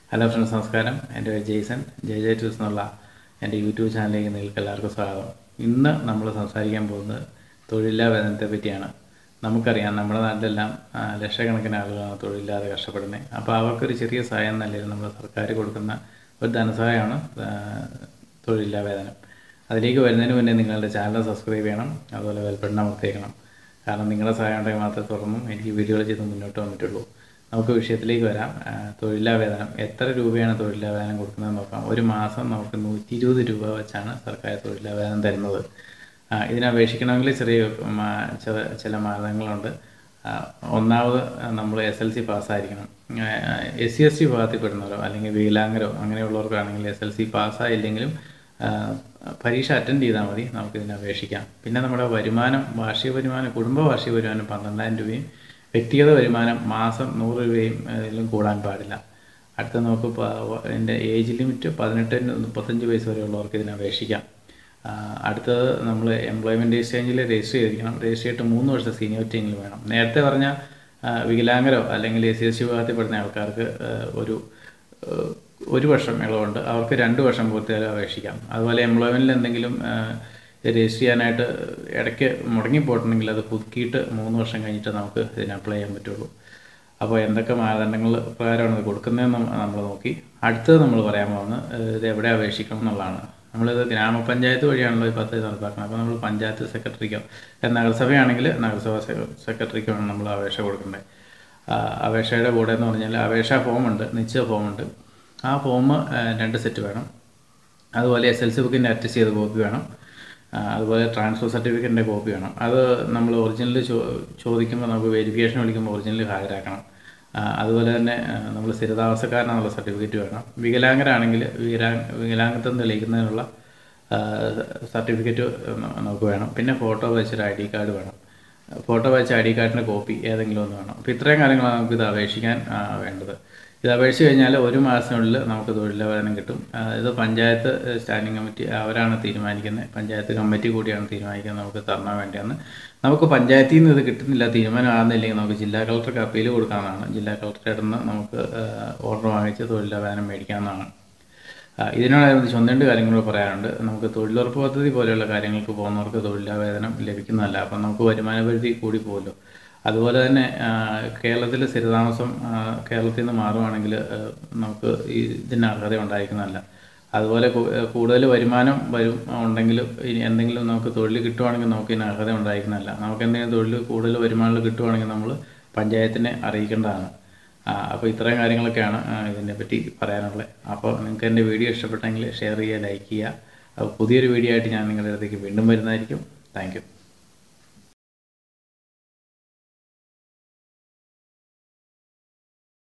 hello friends നമസ്കാരം എൻ്റെ പേര് ജെയ്സൺ ജെ ജെ ടൂസ് എന്നുള്ള എൻ്റെ യൂട്യൂബ് ചാനലിലേക്ക് നിങ്ങൾക്ക് എല്ലാവർക്കും സ്വാഗതം ഇന്ന് നമ്മൾ സംസാരിക്കാൻ പോകുന്നത് തൊഴിലില്ലാ വേതനത്തെ പറ്റിയാണ് നമുക്കറിയാം നമ്മുടെ നാട്ടിലെല്ലാം ആ, ലക്ഷക്കണക്കിന് ആളുകളാണ് തൊഴിലില്ലാതെ കഷ്ടപ്പെടുന്നത് അപ്പോൾ അവർക്കൊരു ചെറിയ സഹായം എന്ന നിലയിൽ നമ്മൾ സർക്കാർ കൊടുക്കുന്ന ഒരു ധനസഹായമാണ് ആ, തൊഴിലില്ലാ വേതനം അതിലേക്ക് വരുന്നതിന് മുന്നേ നിങ്ങളുടെ ചാനൽ സബ്സ്ക്രൈബ് ചെയ്യണം അതുപോലെ ബെൽബട്ടൺ അമർത്തിയേക്കണം കാരണം നിങ്ങളുടെ സഹായം ഉണ്ടെങ്കിൽ മാത്രമേ തുടർന്നും എനിക്ക് വീഡിയോകൾ ചെയ്ത് മുന്നോട്ട് വന്നിട്ടുള്ളൂ നമുക്ക് വിഷയത്തിലേക്ക് വരാം ആ, തൊഴിലാ വേതനം എത്ര രൂപയാണ് തൊഴിലാ വേതനം കൊടുക്കുന്നത് നോക്കാം ഒരു മാസം നമുക്ക് നൂറ്റി ഇരുപത് രൂപ വെച്ചാണ് സർക്കാർ തൊഴിലാ വേതനം തരുന്നത് ആ, ഇതിന് അപേക്ഷിക്കണമെങ്കിൽ ചെറിയ മാ- ചില ചില മാനദണ്ഡങ്ങളുണ്ട് ആ, ഒന്നാമത് നമ്മൾ എസ് എൽ സി പാസ്സായിരിക്കണം എസ് സി എസ് ടി വിഭാഗത്തിൽപ്പെടുന്നവരോ അല്ലെങ്കിൽ വികലാംഗരോ അങ്ങനെയുള്ളവർക്കാണെങ്കിൽ എസ് എൽ സി പാസ്സായില്ലെങ്കിലും ആ, പരീക്ഷ അറ്റൻഡ് ചെയ്താൽ മതി നമുക്കിതിന് അപേക്ഷിക്കാം പിന്നെ നമ്മുടെ വരുമാനം വാർഷിക വരുമാനം കുടുംബ വാർഷിക വരുമാനം പന്ത്രണ്ടായിരം രൂപയും വ്യക്തിഗത വരുമാനം മാസം നൂറ് രൂപയും ഇതിലും കൂടാൻ പാടില്ല അടുത്ത നമുക്ക് പ- ഇതിൻ്റെ ഏജ് ലിമിറ്റ് പതിനെട്ട് മുപ്പത്തഞ്ച് വയസ്സ് വരെയുള്ളവർക്ക് ഇതിന് അപേക്ഷിക്കാം ആ, അടുത്തത് നമ്മൾ എംപ്ലോയ്മെൻറ്റ് എക്സ്ചേഞ്ചിൽ രജിസ്റ്റർ ചെയ്തിരിക്കണം രജിസ്റ്റർ ചെയ്തിട്ട് മൂന്ന് വർഷം സീനിയോറിറ്റി എങ്കിലും വേണം നേരത്തെ പറഞ്ഞ ആ, വികലാംഗരോ അല്ലെങ്കിൽ എസ് സി എസ് സി വിഭാഗത്തിൽപ്പെടുന്ന ആൾക്കാർക്ക് ആ, ഒരു ആ, ഒരു വർഷം ഇളവുണ്ട് അവർക്ക് രണ്ട് വർഷം പൂർത്തിയായാലും അപേക്ഷിക്കാം അതുപോലെ എംപ്ലോയ്മെൻറ്റിൽ എന്തെങ്കിലും ആ, രജിസ്റ്റർ ചെയ്യാനായിട്ട് ഇടയ്ക്ക് മുടങ്ങിപ്പോയിട്ടുണ്ടെങ്കിൽ അത് പുതുക്കിയിട്ട് മൂന്ന് വർഷം കഴിഞ്ഞിട്ട് നമുക്ക് ഇതിന് അപ്ലൈ ചെയ്യാൻ പറ്റുള്ളൂ അപ്പോൾ എന്തൊക്കെ മാനദണ്ഡങ്ങൾ പ്രകാരമാണ് ഇത് കൊടുക്കുന്നതെന്ന് നമ്മൾ നോക്കി അടുത്തത് നമ്മൾ പറയാൻ പോകുന്നത് ഏഹ് ഇത് എവിടെ അപേക്ഷിക്കണം എന്നുള്ളതാണ് നമ്മളിത് ഗ്രാമപഞ്ചായത്ത് വഴിയാണല്ലോ ഈ പദ്ധതി നടപ്പാക്കുന്നത് അപ്പോൾ നമ്മൾ പഞ്ചായത്ത് സെക്രട്ടറിക്കോ ഏഹ് നഗരസഭയാണെങ്കിൽ നഗരസഭ സെ- സെക്രട്ടറിക്കോ ആണ് നമ്മൾ അപേക്ഷ കൊടുക്കേണ്ടത് ആ, അപേക്ഷയുടെ കൂടെ എന്ന് പറഞ്ഞാൽ അപേക്ഷാ ഫോമുണ്ട് നിശ്ചയ ഫോമുണ്ട് ആ ഫോം രണ്ട് സെറ്റ് വേണം അതുപോലെ എസ് എൽ സി ബുക്കിൻ്റെ അറ്റസ്റ്റ് ചെയ്ത കോപ്പി വേണം ആ, അതുപോലെ ട്രാൻസ്ഫർ സർട്ടിഫിക്കറ്റിൻ്റെ കോപ്പി വേണം അത് നമ്മൾ ഒറിജിനൽ ചോ ചോദിക്കുമ്പോൾ നമുക്ക് വെരിഫിക്കേഷൻ വിളിക്കുമ്പോൾ ഒറിജിനൽ ഹാജരാക്കണം ആ, അതുപോലെ തന്നെ നമ്മൾ സ്ഥിരതാമസക്കാരനെന്നുള്ള സർട്ടിഫിക്കറ്റ് വേണം വികലാംഗരാണെങ്കിൽ വികലാ വികലാംഗത്വം തെളിയിക്കുന്നതിനുള്ള സർട്ടിഫിക്കറ്റ് നമുക്ക് വേണം പിന്നെ ഫോട്ടോ വെച്ചൊരു ഐ ഡി കാർഡ് വേണം ഫോട്ടോ വെച്ച ഐ ഡി കാർഡിൻ്റെ കോപ്പി ഏതെങ്കിലും ഒന്ന് വേണം അപ്പോൾ ഇത്രയും കാര്യങ്ങളാണ് നമുക്ക് ഇത് അപേക്ഷിക്കാൻ ആ, വേണ്ടത് ഇത് അപേക്ഷിച്ച് കഴിഞ്ഞാൽ ഒരു മാസത്തിനുള്ളിൽ നമുക്ക് തൊഴിലവസരം കിട്ടും ആ, ഇത് പഞ്ചായത്ത് സ്റ്റാൻഡിംഗ് കമ്മിറ്റി അവരാണ് തീരുമാനിക്കുന്നത് പഞ്ചായത്ത് കമ്മിറ്റി കൂടിയാണ് തീരുമാനിക്കുന്നത് നമുക്ക് തരണം വേണ്ടിയെന്ന് നമുക്ക് പഞ്ചായത്തിൽ നിന്ന് ഇത് കിട്ടുന്നില്ല തീരുമാനം ആകുന്നില്ലെങ്കിൽ നമുക്ക് ജില്ലാ കളക്ടർക്ക് അപ്പീൽ കൊടുക്കാവുന്നതാണ് ജില്ലാ കളക്ടറുടെ അടുത്ത് നിന്ന് നമുക്ക് ഓർഡർ വാങ്ങിച്ച് തൊഴിലവസരം മേടിക്കാവുന്നതാണ് ആ, ഇതിനോടനുബന്ധിച്ച് ഒന്ന് രണ്ട് കാര്യങ്ങൾ കൂടെ പറയാനുണ്ട് നമുക്ക് തൊഴിലുറപ്പ് പദ്ധതി പോലെയുള്ള കാര്യങ്ങൾക്ക് പോകുന്നവർക്ക് തൊഴിലാവേതനം ലഭിക്കുന്നതല്ല അപ്പം നമുക്ക് വരുമാന പരിധി കൂടി പോകുമല്ലോ അതുപോലെ തന്നെ ആ, കേരളത്തിൽ സ്ഥിരതാമസം ആ, കേരളത്തിൽ നിന്ന് മാറുവാണെങ്കിൽ ആ, നമുക്ക് ഈ ഇതിന് അർഹത ഉണ്ടായിരിക്കുന്നതല്ല അതുപോലെ കു- കൂടുതൽ വരുമാനം വരും ഉണ്ടെങ്കിൽ ഇനി എന്തെങ്കിലും നമുക്ക് തൊഴിൽ കിട്ടുവാണെങ്കിൽ നമുക്ക് ഇതിന് അർഹത ഉണ്ടായിരിക്കുന്നതല്ല നമുക്ക് എന്തെങ്കിലും തൊഴിൽ കൂടുതൽ വരുമാനം കിട്ടുവാണെങ്കിൽ നമ്മൾ പഞ്ചായത്തിനെ അറിയിക്കേണ്ടതാണ് അപ്പോൾ ഇത്രയും കാര്യങ്ങളൊക്കെയാണ് ആ, ഇതിനെപ്പറ്റി പറയാനുള്ളത് അപ്പോൾ നിങ്ങൾക്ക് എൻ്റെ വീഡിയോ ഇഷ്ടപ്പെട്ടെങ്കിൽ ഷെയർ ചെയ്യുക ലൈക്ക് ചെയ്യുക അപ്പോൾ പുതിയൊരു വീഡിയോ ആയിട്ട് ഞാൻ നിങ്ങളുടെ അടുത്തേക്ക് വീണ്ടും വരുന്നതായിരിക്കും താങ്ക്